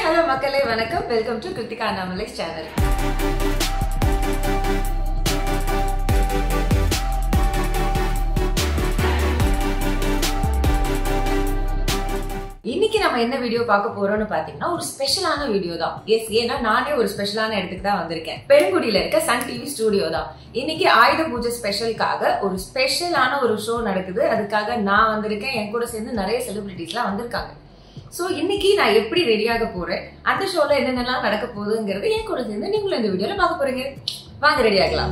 hello மக்களே வணக்கம் welcome to Kiruthika அண்ணாமலைஸ் சேனல் இன்னைக்கு நம்ம என்ன வீடியோ பார்க்க போறோம்னு பாத்தீங்கன்னா ஒரு ஸ்பெஷலான வீடியோ தான் எஸ் ஏன்னா நானே ஒரு ஸ்பெஷலான இடத்துக்கு தான் வந்திருக்கேன் பெருங்குடியில இருக்க சன் டிவி ஸ்டுடியோ தான் இன்னைக்கு ஆயுத பூஜை ஸ்பெஷலுக்காக ஒரு ஸ்பெஷலான ஒரு ஷோ நடக்குது அதுக்காக நான் வந்திருக்கேன் என் கூட சேர்ந்து நிறைய செலிபிரிட்டிஸ்லாம் வந்திருக்காங்க ஸோ இன்னைக்கு நான் எப்படி ரெடியாக போறேன் அந்த ஷோல என்னென்னலாம் நடக்க போகுதுங்கிறது என் கூட சேர்ந்து நீங்களும் இந்த வீடியோல பார்க்க போறீங்க வாங்க ரெடி ஆகலாம்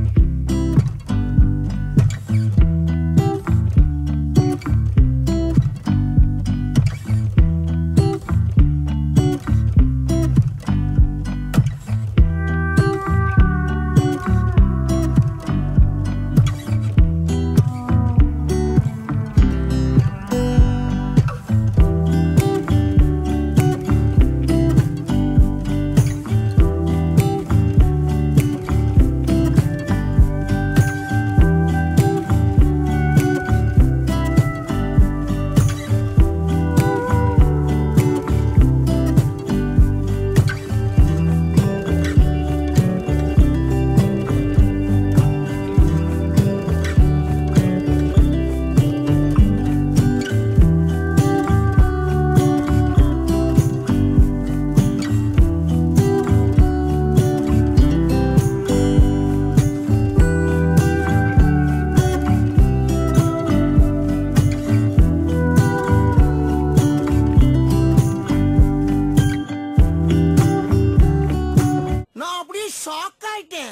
நான் அப்படியே ஷாக் ஆயிட்டேன்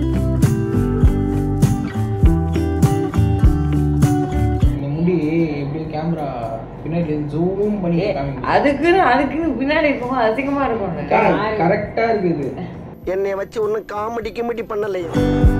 இந்த முடி எப்படி கேமரா பின்னாடி ஜூம் பண்ணி காமிங்க அதுக்குன்னு அதுக்குன்னு பின்னாடி இருக்கும் அசிங்கமா இருக்கும் கரெக்டா இருக்குது என்னைய வச்சு ஒன்னும் காமெடி கிமெடி பண்ணலையே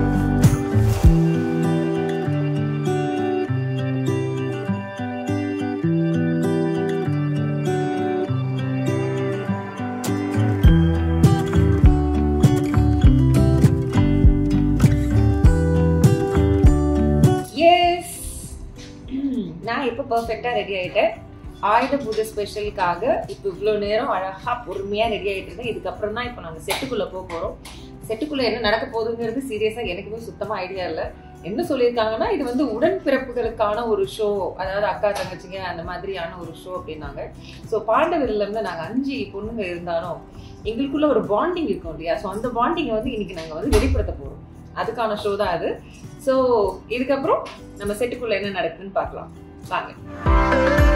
எஸ் நான் இப்போ பர்ஃபெக்டாக ரெடி ஆயிட்டேன் ஆயுத பூஜை ஸ்பெஷலுக்காக இப்போ இவ்வளோ நேரம் அழகாக பொறுமையாக ரெடி ஆகிட்டு இருந்தேன் இதுக்கப்புறம் தான் இப்போ நாங்கள் செட்டுக்குள்ளே போக போகிறோம் செட்டுக்குள்ளே என்ன நடக்க போகுதுங்கிறது சீரியஸாக எனக்குமே சுத்தமாக ஐடியா இல்லை என்ன சொல்லியிருக்காங்கன்னா இது வந்து உடன்பிறப்புகளுக்கான ஒரு ஷோ அதாவது அக்கா தங்கச்சிங்க அந்த மாதிரியான ஒரு ஷோ அப்படின்னாங்க ஸோ பாண்டவர்லேருந்து நாங்கள் அஞ்சு பொண்ணுங்க இருந்தாலும் எங்களுக்குள்ள ஒரு பாண்டிங் இருக்கும் இல்லையா ஸோ அந்த பாண்டிங்கை வந்து இன்னைக்கு நாங்கள் வந்து வெளிப்படுத்த போகிறோம் அதுக்கான ஷோ தான் அது ஸோ இதுக்கப்புறம் நம்ம செட்டுக்குள்ள என்ன நடக்குதுன்னு பார்க்கலாம் வாங்க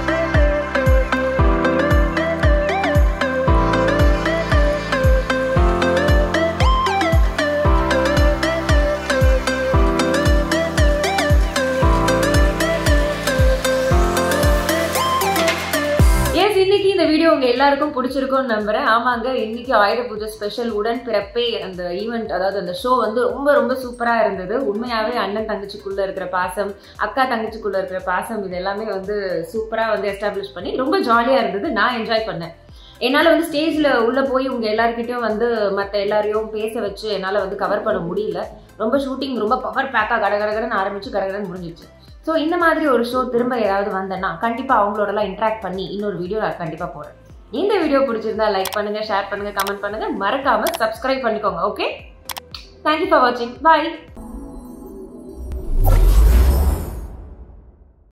எஸ் இன்னைக்கு இந்த வீடியோ உங்க எல்லாருக்கும் பிடிச்சிருக்கும்னு நம்புறேன் ஆமாங்க இன்னைக்கு ஆயுத பூஜை ஸ்பெஷல் உடன் பிறப்பே அந்த ஈவெண்ட் அதாவது அந்த ஷோ வந்து ரொம்ப ரொம்ப சூப்பரா இருந்தது உண்மையாவே அண்ணன் தங்கச்சிக்குள்ள இருக்கிற பாசம் அக்கா தங்கச்சிக்குள்ள இருக்கிற பாசம் இது எல்லாமே வந்து சூப்பரா வந்து எஸ்டாப்ளிஷ் பண்ணி ரொம்ப ஜாலியா இருந்தது நான் என்ஜாய் பண்ணேன் என்னால் வந்து ஸ்டேஜில் உள்ளே போய் உங்கள் எல்லாருக்கிட்டையும் வந்து மற்ற எல்லாரையும் பேச வச்சு என்னால் வந்து கவர் பண்ண முடியல ரொம்ப ஷூட்டிங் ரொம்ப பவர் பேக்காக கடகடகடன்னு ஆரம்பிச்சு கடகடன்னு முடிஞ்சிச்சு ஸோ இந்த மாதிரி ஒரு ஷோ திரும்ப ஏதாவது வந்தேன்னா கண்டிப்பாக அவங்களோடலாம் இன்ட்ராக்ட் பண்ணி இன்னொரு வீடியோ நான் கண்டிப்பாக போடுறேன் இந்த வீடியோ பிடிச்சிருந்தா லைக் பண்ணுங்க ஷேர் பண்ணுங்க கமெண்ட் பண்ணுங்க மறக்காம சப்ஸ்கிரைப் பண்ணிக்கோங்க ஓகே தேங்க்யூ ஃபார் வாட்சிங் பாய்